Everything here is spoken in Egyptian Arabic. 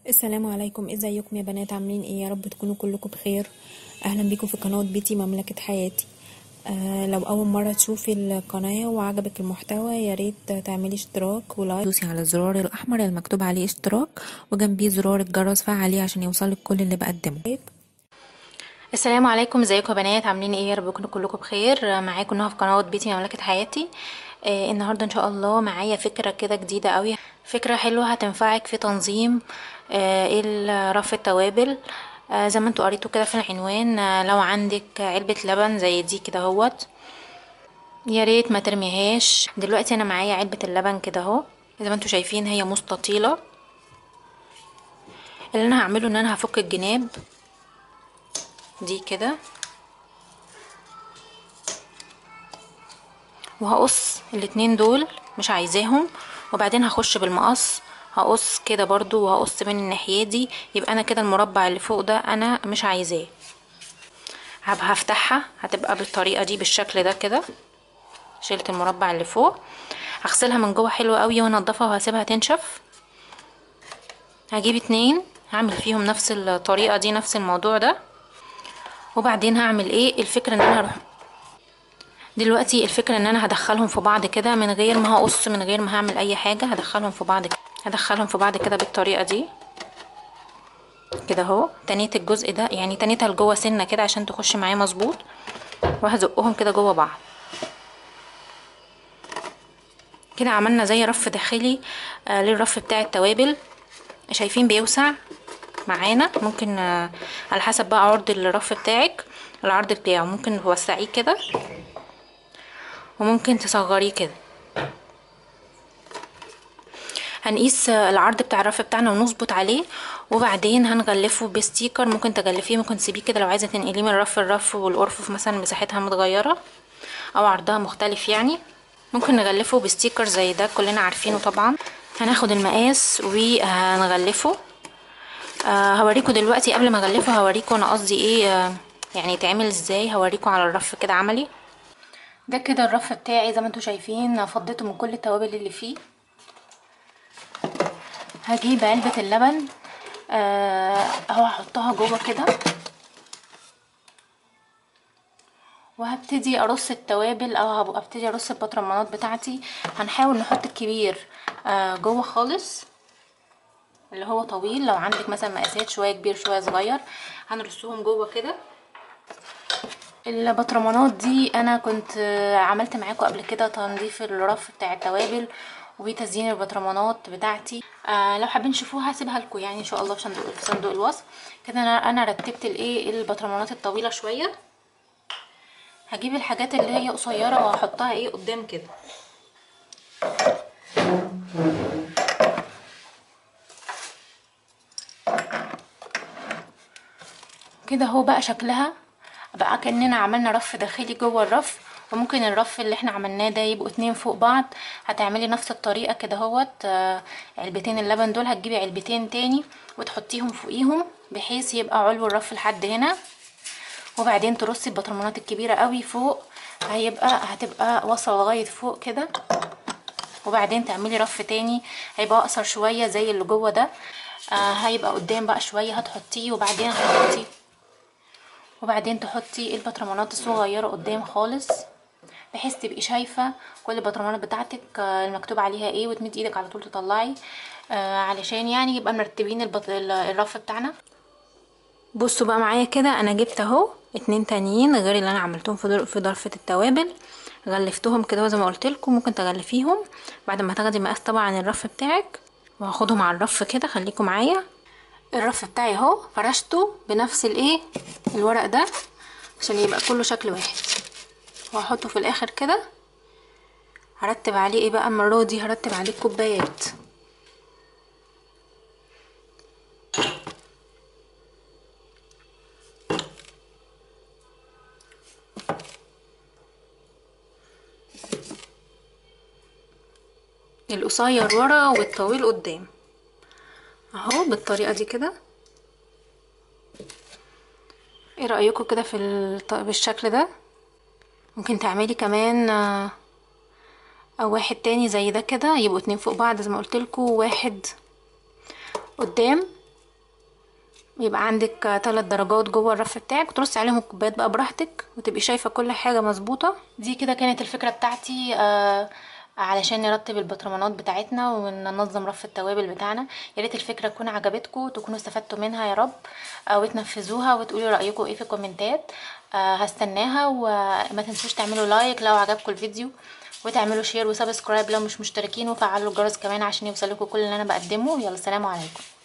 السلام عليكم ازيكم يا بنات عاملين ايه يا رب تكونوا كلكم بخير اهلا بيكم في قناه بيتي مملكه حياتي آه لو اول مره تشوفي القناه وعجبك المحتوى يا ريت تعملي اشتراك ولايك دوسي على الزرار الاحمر المكتوب عليه اشتراك وجنبيه زرار الجرس فعليه عشان يوصلك كل اللي بقدمه السلام عليكم ازيكم يا بنات عاملين ايه يا رب تكونوا كلكم بخير معاكم نهى في قناه بيتي مملكه حياتي آه النهارده ان شاء الله معايا فكره كده جديده قوي فكره حلوه هتنفعك في تنظيم آه رف التوابل آه زي ما انتوا قريتوا كده في العنوان آه لو عندك علبه لبن زي دي كده اهوت يا ريت ما ترميهاش دلوقتي انا معايا علبه اللبن كده اهو زي ما انتوا شايفين هي مستطيله اللي انا هعمله ان انا هفك الجناب دي كده وهقص الاتنين دول مش عايزاهم وبعدين هخش بالمقص هقص كده برضو وهقص من الناحيه دي يبقى انا كده المربع اللي فوق ده انا مش عايزاه هبقى هفتحها هتبقى بالطريقه دي بالشكل ده كده شلت المربع اللي فوق هغسلها من جوه حلو قوي وانضفها وهسيبها تنشف هجيب اتنين هعمل فيهم نفس الطريقه دي نفس الموضوع ده وبعدين هعمل ايه الفكره ان انا هروح دلوقتي الفكره ان انا هدخلهم في بعض كده من غير ما هقص من غير ما هعمل اي حاجه هدخلهم في بعض كده هدخلهم في بعض كده بالطريقه دي كده اهو تنيت الجزء ده يعني تنيتها لجوه سنه كده عشان تخش معايا مظبوط وهزقهم كده جوه بعض كده عملنا زي رف داخلي آه للرف بتاع التوابل شايفين بيوسع معانا ممكن آه على حسب بقى عرض الرف بتاعك العرض بتاعه ممكن توسعيه كده وممكن تصغريه كده هنقيس العرض بتاع الرف بتاعنا ونظبط عليه وبعدين هنغلفه بستيكر ممكن تغلفيه ممكن تسيبيه كده لو عايزه تنقليه من رف لرف والارفف مثلا مساحتها متغيره او عرضها مختلف يعني ممكن نغلفه بستيكر زي ده كلنا عارفينه طبعا هناخد المقاس وهنغلفه آه هوريكم دلوقتي قبل ما اغلفه هوريكم انا قصدي ايه آه يعني يتعمل ازاي هوريكم على الرف كده عملي ده كده الرف بتاعي زي ما انتم شايفين فضيته من كل التوابل اللي فيه هجيب علبة اللبن آه اهو هحطها جوه كده وهبتدي ارص التوابل او هبتدي ارص البطرمانات بتاعتي هنحاول نحط الكبير آه جوه خالص اللي هو طويل لو عندك مثلا مقاسات شويه كبير شويه صغير هنرصهم جوه كده البطرمانات دي انا كنت عملت معاكم قبل كده تنظيف الرف بتاع التوابل وتزيين البطرمانات بتاعتي آه لو حابين تشوفوها هسيبها لكم يعني ان شاء الله في صندوق في صندوق الوصف كده انا انا رتبت الايه البطرمانات الطويله شويه هجيب الحاجات اللي هي قصيره وهحطها ايه قدام كده كده اهو بقى شكلها بقى كاننا عملنا رف داخلي جوه الرف وممكن الرف اللي احنا عملناه ده يبقوا اتنين فوق بعض هتعملي نفس الطريقه كده اهوت آه علبتين اللبن دول هتجيبي علبتين تاني وتحطيهم فوقيهم بحيث يبقى علو الرف لحد هنا وبعدين ترصي البطرمانات الكبيره قوي فوق هيبقى هتبقى واصله لغايه فوق كده وبعدين تعملي رف تاني هيبقى اقصر شويه زي اللي جوه ده آه هيبقى قدام بقى شويه هتحطيه وبعدين هتحطيه وبعدين تحطي البطرمانات الصغيره قدام خالص بحيث تبقي شايفه كل البطرمانات بتاعتك المكتوب عليها ايه وتمدي ايدك على طول تطلعي آه علشان يعني يبقى مرتبين البط... الرف بتاعنا بصوا بقى معايا كده انا جبت اهو اتنين تانيين غير اللي انا عملتهم في في ضرفه التوابل غلفتهم كده زي ما قلت لكم ممكن تغلفيهم بعد ما تاخدي مقاس طبعا الرف بتاعك وهاخدهم على الرف كده خليكم معايا الرف بتاعي اهو فرشته بنفس الايه الورق ده عشان يبقى كله شكل واحد وهحطه في الاخر كده هرتب عليه ايه بقى المره دي هرتب عليه الكوبايات القصير ورا والطويل قدام اهو بالطريقه دي كده ايه رايكم كده في الط... بالشكل ده ممكن تعملي كمان او واحد تاني زي ده كده يبقوا اتنين فوق بعض زي ما قلت لكم واحد قدام يبقى عندك ثلاث درجات جوه الرف بتاعك وترصي عليهم الكوبايات بقى براحتك وتبقي شايفه كل حاجه مظبوطه دي كده كانت الفكره بتاعتي آه علشان نرتب البطرمانات بتاعتنا وننظم رف التوابل بتاعنا يا ريت الفكره تكون عجبتكم وتكونوا استفدتوا منها يا رب آه وتنفذوها وتقولوا رايكم ايه في الكومنتات آه هستناها وما تنسوش تعملوا لايك لو عجبكم الفيديو وتعملوا شير وسبسكرايب لو مش مشتركين وفعلوا الجرس كمان عشان يوصلكوا كل اللي انا بقدمه يلا سلام عليكم